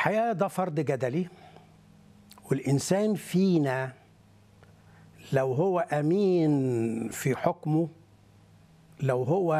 الحقيقه ده فرض جدلي والانسان فينا لو هو امين في حكمه لو هو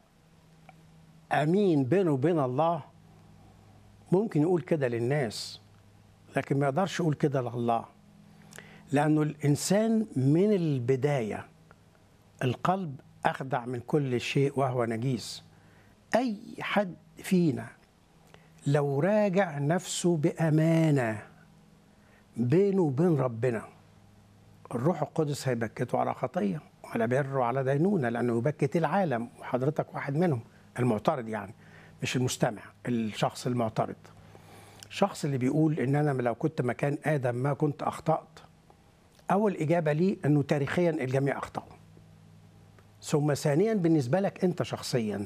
امين بينه وبين الله ممكن يقول كده للناس لكن ما يقدرش يقول كده لله لانه الانسان من البدايه القلب اخدع من كل شيء وهو نجيس اي حد فينا لو راجع نفسه بامانه بينه وبين ربنا الروح القدس هيبكته على خطيه وعلى بر وعلى دينونه لانه يبكت العالم وحضرتك واحد منهم المعترض يعني مش المستمع الشخص المعترض الشخص اللي بيقول ان انا لو كنت مكان ادم ما كنت اخطات اول اجابه لي انه تاريخيا الجميع اخطاوا ثم ثانيا بالنسبه لك انت شخصيا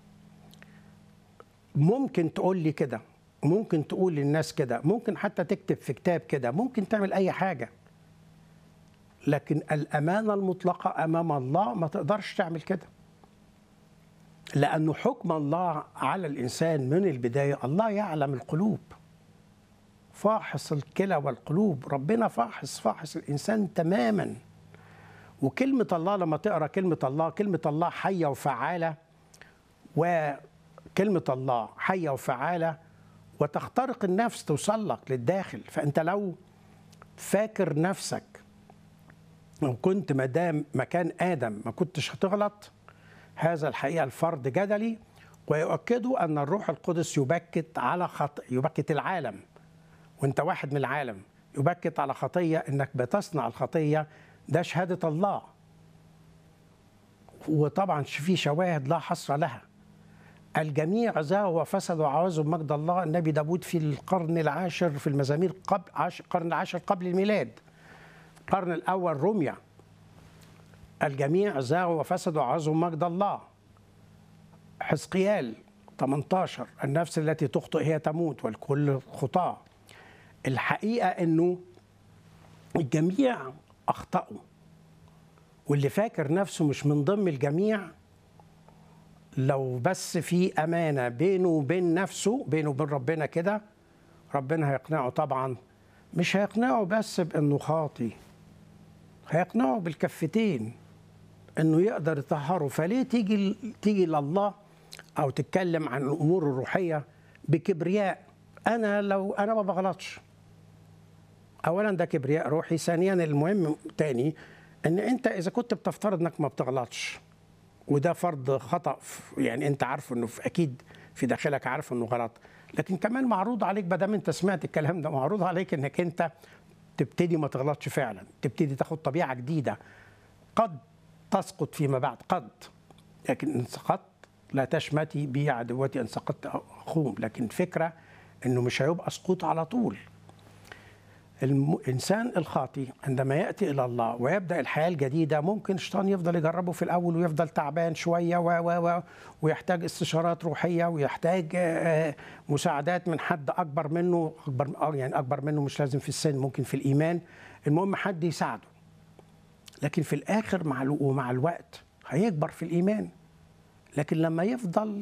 ممكن تقول لي كده ممكن تقول للناس كده ممكن حتى تكتب في كتاب كده ممكن تعمل اي حاجه لكن الامانه المطلقه امام الله ما تقدرش تعمل كده لانه حكم الله على الانسان من البدايه الله يعلم القلوب فاحص الكلى والقلوب ربنا فاحص فاحص الانسان تماما وكلمه الله لما تقرا كلمه الله كلمه الله حيه وفعاله وكلمه الله حيه وفعاله وتخترق النفس توصل لك للداخل فانت لو فاكر نفسك لو كنت مدام مكان ادم ما كنتش هتغلط هذا الحقيقه الفرض جدلي ويؤكدوا ان الروح القدس يبكت على خط يبكت العالم وانت واحد من العالم يبكت على خطيه انك بتصنع الخطيه ده شهاده الله وطبعا في شواهد لا حصر لها الجميع زاغوا وفسدوا وعوزوا مجد الله النبي داود في القرن العاشر في المزامير قبل عشر القرن العاشر قبل الميلاد القرن الاول روميا الجميع زاغوا وفسدوا وعوزوا مجد الله حزقيال 18 النفس التي تخطئ هي تموت والكل خطاه الحقيقه انه الجميع اخطاوا واللي فاكر نفسه مش من ضمن الجميع لو بس في امانه بينه وبين نفسه بينه وبين ربنا كده ربنا هيقنعه طبعا مش هيقنعه بس بانه خاطي هيقنعه بالكفتين انه يقدر يطهره فليه تيجي تيجي لله او تتكلم عن الامور الروحيه بكبرياء انا لو انا ما بغلطش اولا ده كبرياء روحي ثانيا المهم تاني ان انت اذا كنت بتفترض انك ما بتغلطش وده فرض خطا يعني انت عارف انه في اكيد في داخلك عارف انه غلط لكن كمان معروض عليك ما دام انت سمعت الكلام ده معروض عليك انك انت تبتدي ما تغلطش فعلا تبتدي تاخد طبيعه جديده قد تسقط فيما بعد قد لكن ان سقطت لا تشمتي بي عدوتي ان سقطت اخوم لكن فكره انه مش هيبقى سقوط على طول الانسان الخاطي عندما ياتي الى الله ويبدا الحياه الجديده ممكن الشيطان يفضل يجربه في الاول ويفضل تعبان شويه و و و ويحتاج استشارات روحيه ويحتاج مساعدات من حد اكبر منه اكبر يعني اكبر منه مش لازم في السن ممكن في الايمان المهم حد يساعده لكن في الاخر مع ومع الوقت هيكبر في الايمان لكن لما يفضل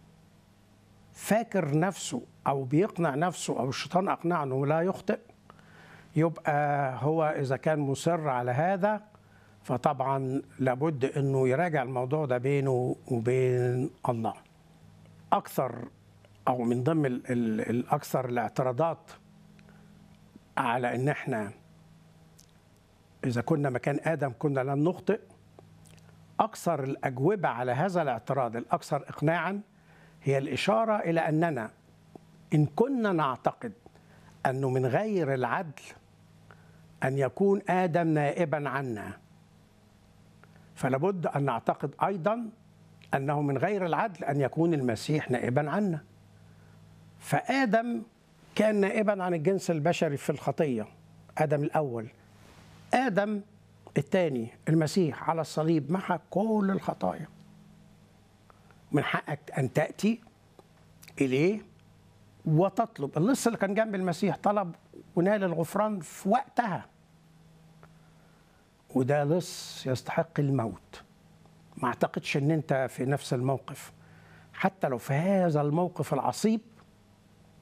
فاكر نفسه او بيقنع نفسه او الشيطان اقنعه انه لا يخطئ يبقى هو اذا كان مصر على هذا فطبعا لابد انه يراجع الموضوع ده بينه وبين الله اكثر او من ضمن الاكثر الاعتراضات على ان احنا اذا كنا مكان ادم كنا لن نخطئ اكثر الاجوبه على هذا الاعتراض الاكثر اقناعا هي الاشاره الى اننا ان كنا نعتقد انه من غير العدل ان يكون ادم نائبا عنا فلابد ان نعتقد ايضا انه من غير العدل ان يكون المسيح نائبا عنا فادم كان نائبا عن الجنس البشري في الخطيه ادم الاول ادم الثاني المسيح على الصليب محى كل الخطايا من حقك ان تاتي اليه وتطلب اللص اللي كان جنب المسيح طلب ونال الغفران في وقتها وده لص يستحق الموت ما اعتقدش ان انت في نفس الموقف حتى لو في هذا الموقف العصيب